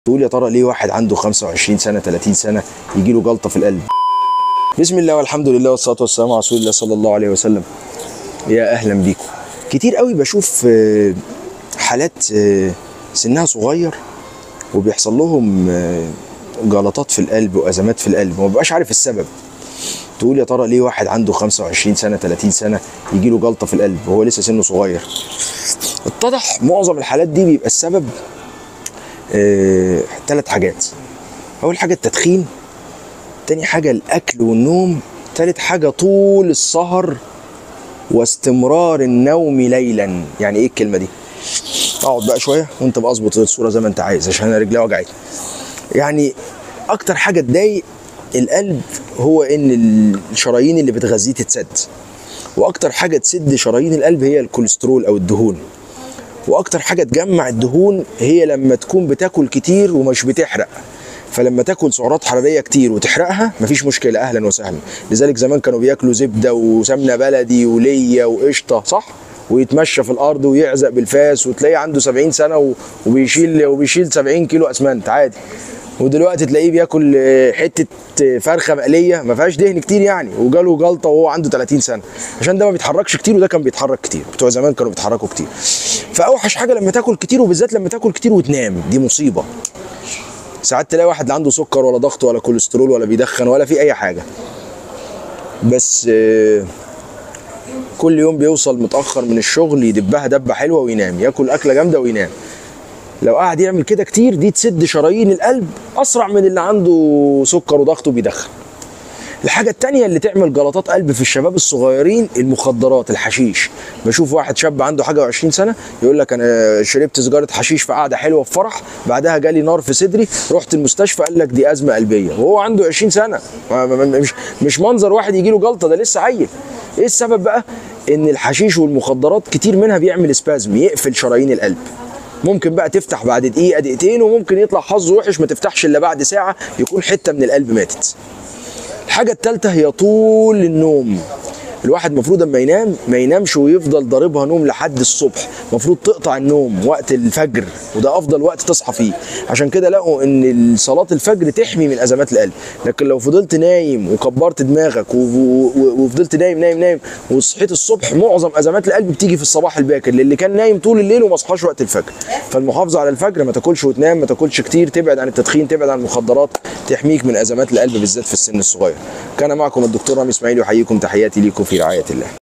تقول يا ترى ليه واحد عنده 25 سنه 30 سنه يجي له جلطه في القلب بسم الله والحمد لله والصلاه والسلام على رسول الله صلى الله عليه وسلم يا اهلا بيكم كتير قوي بشوف آه، حالات آه، سنها صغير وبيحصل لهم آه، جلطات في القلب وازمات في القلب وما ببقاش عارف السبب تقول يا ترى ليه واحد عنده 25 سنه 30 سنه يجي له جلطه في القلب وهو لسه سنه صغير اتضح معظم الحالات دي بيبقى السبب ثلاث حاجات اول حاجه التدخين تاني حاجه الاكل والنوم تالت حاجه طول السهر واستمرار النوم ليلا يعني ايه الكلمه دي اقعد بقى شويه وانت بقى اظبط الصوره زي ما انت عايز عشان انا رجلي وجعتني يعني اكتر حاجه تضايق القلب هو ان الشرايين اللي بتغذيه تتسد واكتر حاجه تسد شرايين القلب هي الكوليسترول او الدهون واكتر حاجه تجمع الدهون هي لما تكون بتاكل كتير ومش بتحرق فلما تاكل سعرات حراريه كتير وتحرقها مفيش مشكله اهلا وسهلا لذلك زمان كانوا بياكلوا زبده وسمنه بلدي وليا وقشطه صح ويتمشى في الارض ويعزق بالفاس وتلاقيه عنده 70 سنه و- وبيشيل وبيشيل 70 كيلو اسمنت عادي ودلوقتي تلاقيه بياكل آه، حته آه، فرخه مقليه ما فيهاش دهن كتير يعني وجاله جلطه وهو عنده 30 سنه عشان ده ما بيتحركش كتير وده كان بيتحرك كتير بتوع زمان كانوا بيتحركوا كتير فاوحش حاجه لما تاكل كتير وبالذات لما تاكل كتير وتنام دي مصيبه ساعات تلاقي واحد لا عنده سكر ولا ضغط ولا كوليسترول ولا بيدخن ولا في اي حاجه بس آه، كل يوم بيوصل متاخر من الشغل يدبها دبه حلوه وينام ياكل اكله جامده وينام لو قعد يعمل كده كتير دي تسد شرايين القلب اسرع من اللي عنده سكر وضغط وبيدخن الحاجة التانية اللي تعمل جلطات قلب في الشباب الصغيرين المخدرات الحشيش بشوف واحد شاب عنده حاجة وعشرين سنة يقول لك أنا شربت سيجارة حشيش في قعدة حلوة في فرح بعدها جالي نار في صدري رحت المستشفى قال لك دي أزمة قلبية وهو عنده 20 سنة ما- ما- ما- مش مش منظر واحد يجي له جلطة ده لسه عيل إيه السبب بقى؟ إن الحشيش والمخدرات كتير منها بيعمل سبازم يقفل شرايين القلب ممكن بقى تفتح بعد دقيقة دقيقتين وممكن يطلع حظه وحش ما تفتحش إلا بعد ساعة يكون حتة من القلب ماتت الحاجة التالتة هي طول النوم الواحد المفروض اما ينام ما ينامش ويفضل ضاربها نوم لحد الصبح المفروض تقطع النوم وقت الفجر وده افضل وقت تصحى فيه عشان كده لقوا ان صلاة الفجر تحمي من ازمات القلب لكن لو فضلت نايم وكبرت دماغك و- و- و- وفضلت نايم نايم نايم وصحيت الصبح معظم ازمات القلب بتيجي في الصباح الباكر للي كان نايم طول الليل وما صحاش وقت الفجر فالمحافظة على الفجر ما تاكلش وتنام ما تاكلش كتير تبعد عن التدخين تبعد عن المخدرات تحميك من ازمات القلب بالذات في السن الصغير كان معكم الدكتور رامي اسماعيل يحييكم تحياتي ليكم في رعاية الله